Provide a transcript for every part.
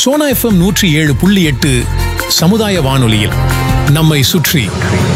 Sona FM நூற்றி ஏழு புள்ளி எட்டு சமுதாய வானொலியில் நம்மை சுற்றி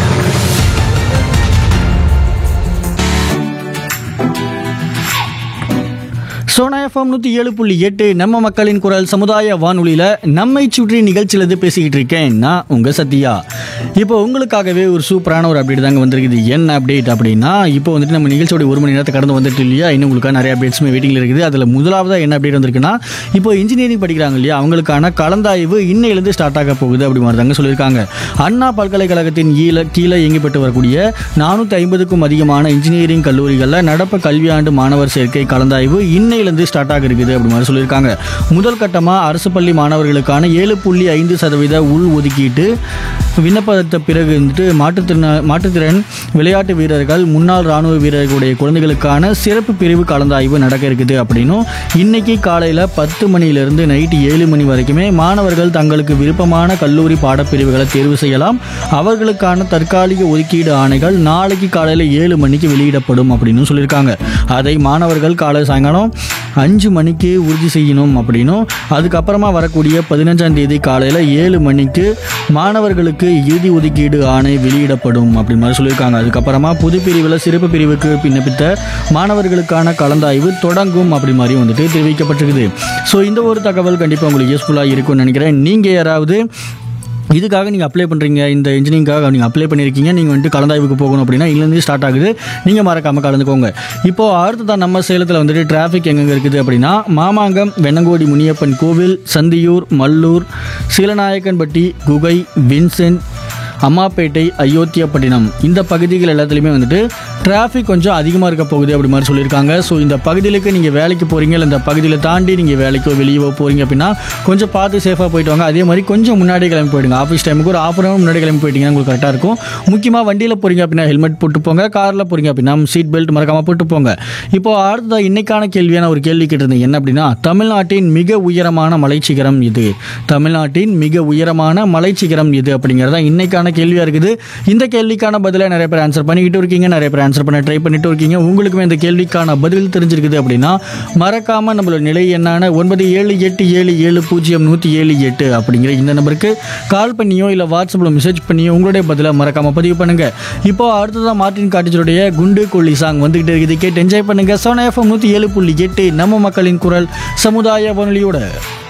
சோனா எஃப்எம் நூற்றி ஏழு புள்ளி எட்டு நம்ம மக்களின் குரல் சமுதாய வானொலியில் நம்மை சுற்றி நிகழ்ச்சியிலிருந்து பேசிக்கிட்டு இருக்கேன் நான் உங்கள் சத்யா இப்போ உங்களுக்காகவே ஒரு சூப்பரான ஒரு அப்டேட் தாங்க வந்திருக்குது என்ன அப்டேட் அப்படின்னா இப்போ வந்துட்டு நம்ம நிகழ்ச்சியோட ஒரு மணி நேரத்தை கடந்து வந்துட்டு இல்லையா இன்னும் உங்களுக்காக நிறைய அப்டேட்ஸுமே வெயிட்டிங்கில் இருக்குது அதில் முதலாவதாக என்ன அப்டேட் வந்திருக்குன்னா இப்போ இன்ஜினியரிங் படிக்கிறாங்க இல்லையா அவங்களுக்கான கலந்தாய்வு இன்னையிலிருந்து ஸ்டார்ட் ஆக போகுது அப்படி மாதிரி தாங்க சொல்லியிருக்காங்க அண்ணா பல்கலைக்கழகத்தின் கீழே கீழே இயங்கப்பட்டு வரக்கூடிய நானூற்றி ஐம்பதுக்கும் அதிகமான இன்ஜினியரிங் கல்லூரிகளில் நடப்பு கல்வியாண்டு மாணவர் சேர்க்கை கலந்தாய்வு இன்னையிலிருந்து ஸ்டார்ட் ஆக இருக்குது அப்படி மாதிரி சொல்லியிருக்காங்க முதல் கட்டமாக அரசு பள்ளி மாணவர்களுக்கான ஏழு புள்ளி ஐந்து சதவீத உள் ஒதுக்கீட்டு விண்ணப்பத்த பிறகு வந்துட்டு மாற்றுத்திறன மாற்றுத்திறன் விளையாட்டு வீரர்கள் முன்னாள் ராணுவ வீரர்களுடைய குழந்தைகளுக்கான சிறப்பு பிரிவு கலந்தாய்வு நடக்க இருக்குது அப்படின்னும் இன்னைக்கு காலையில் பத்து மணியிலிருந்து நைட்டு ஏழு மணி வரைக்குமே மாணவர்கள் தங்களுக்கு விருப்பமான கல்லூரி பாடப்பிரிவுகளை தேர்வு செய்யலாம் அவர்களுக்கான தற்காலிக ஒதுக்கீடு ஆணைகள் நாளைக்கு காலையில் ஏழு மணிக்கு வெளியிடப்படும் அப்படின்னு சொல்லியிருக்காங்க அதை மாணவர்கள் காலை சாயங்காலம் அஞ்சு மணிக்கு உறுதி செய்யணும் அப்படின்னும் அதுக்கப்புறமா வரக்கூடிய பதினஞ்சாம் தேதி காலையில் ஏழு மணிக்கு மாணவர்களுக்கு இறுதி ஒதுக்கீடு ஆணை வெளியிடப்படும் அப்படி மாதிரி சொல்லியிருக்காங்க அதுக்கப்புறமா பொது பிரிவில் சிறப்பு பிரிவுக்கு விண்ணப்பித்த மாணவர்களுக்கான கலந்தாய்வு தொடங்கும் அப்படி மாதிரி வந்துட்டு தெரிவிக்கப்பட்டிருக்குது ஸோ இந்த ஒரு தகவல் கண்டிப்பாக உங்களுக்கு யூஸ்ஃபுல்லாக இருக்கும்னு நினைக்கிறேன் நீங்கள் யாராவது இதுக்காக நீங்கள் அப்ளை பண்ணுறீங்க இந்த இன்ஜினியரிங்காக நீங்கள் அப்ளை பண்ணியிருக்கீங்க நீங்கள் வந்துட்டு கலந்தாய்வுக்கு போகணும் அப்படின்னா இதுலேருந்து ஸ்டார்ட் ஆகுது நீங்கள் மறக்காமல் கலந்துக்கோங்க இப்போது அடுத்ததான் நம்ம சேலத்தில் வந்துட்டு டிராஃபிக் எங்கெங்கே இருக்குது அப்படின்னா மாமாங்கம் வெண்ணங்கோடி முனியப்பன் கோவில் சந்தியூர் மல்லூர் சீலநாயக்கன்பட்டி குகை வின்சென்ட் அம்மாப்பேட்டை அயோத்தியாப்பட்டினம் இந்த பகுதிகள் எல்லாத்துலேயுமே வந்துட்டு டிராஃபிக் கொஞ்சம் அதிகமாக இருக்க போகுது அப்படி மாதிரி சொல்லியிருக்காங்க ஸோ இந்த பகுதிகளுக்கு நீங்கள் வேலைக்கு போகிறீங்க இல்லை இந்த பகுதியில் தாண்டி நீங்கள் வேலைக்கோ வெளியவோ போகிறீங்க அப்படின்னா கொஞ்சம் பார்த்து சேஃபாக போயிட்டு வாங்க அதே மாதிரி கொஞ்சம் முன்னாடி கிளம்பி போயிடுங்க ஆஃபீஸ் டைமுக்கு ஒரு ஆஃப் அன் ஹவர் முன்னாடி கிளம்பி போயிட்டீங்கன்னா உங்களுக்கு கரெக்டாக இருக்கும் முக்கியமாக வண்டியில் போகிறீங்க அப்படின்னா ஹெல்மெட் போட்டு போங்க காரில் போகிறீங்க அப்படின்னா சீட் பெல்ட் மறக்காமல் போட்டு போங்க இப்போ அடுத்ததாக இன்னைக்கான கேள்வியான ஒரு கேள்வி கேட்டிருந்தேன் என்ன அப்படின்னா தமிழ்நாட்டின் மிக உயரமான மலைச்சிகரம் இது தமிழ்நாட்டின் மிக உயரமான மலைச்சிகரம் இது அப்படிங்கிறதா இன்னைக்கான கேள்வியாக இருக்குது இந்த கேள்விக்கான பதிலை நிறைய பேர் ஆன்சர் பண்ணிக்கிட்டு இருக்கீங்க நிறைய பேர் ஆன்சர் பண்ண ட்ரை பண்ணிட்டு இருக்கீங்க உங்களுக்குமே இந்த கேள்விக்கான பதில் தெரிஞ்சிருக்குது அப்படின்னா மறக்காம நம்மளோட நிலை என்னான ஒன்பது ஏழு எட்டு ஏழு ஏழு பூஜ்ஜியம் நூற்றி ஏழு எட்டு அப்படிங்கிற இந்த நம்பருக்கு கால் பண்ணியோ இல்லை வாட்ஸ்அப்பில் மெசேஜ் பண்ணியோ உங்களுடைய பதிலை மறக்காம பதிவு பண்ணுங்க இப்போ அடுத்ததான் மார்ட்டின் காட்டேஜருடைய குண்டு கொல்லி சாங் வந்துகிட்டு இருக்குது கேட்டு என்ஜாய் பண்ணுங்க சோனா எஃப்எம் நூற்றி ஏழு புள்ளி எட்டு நம்ம மக்களின் குரல் சமுதாய வானொலியோட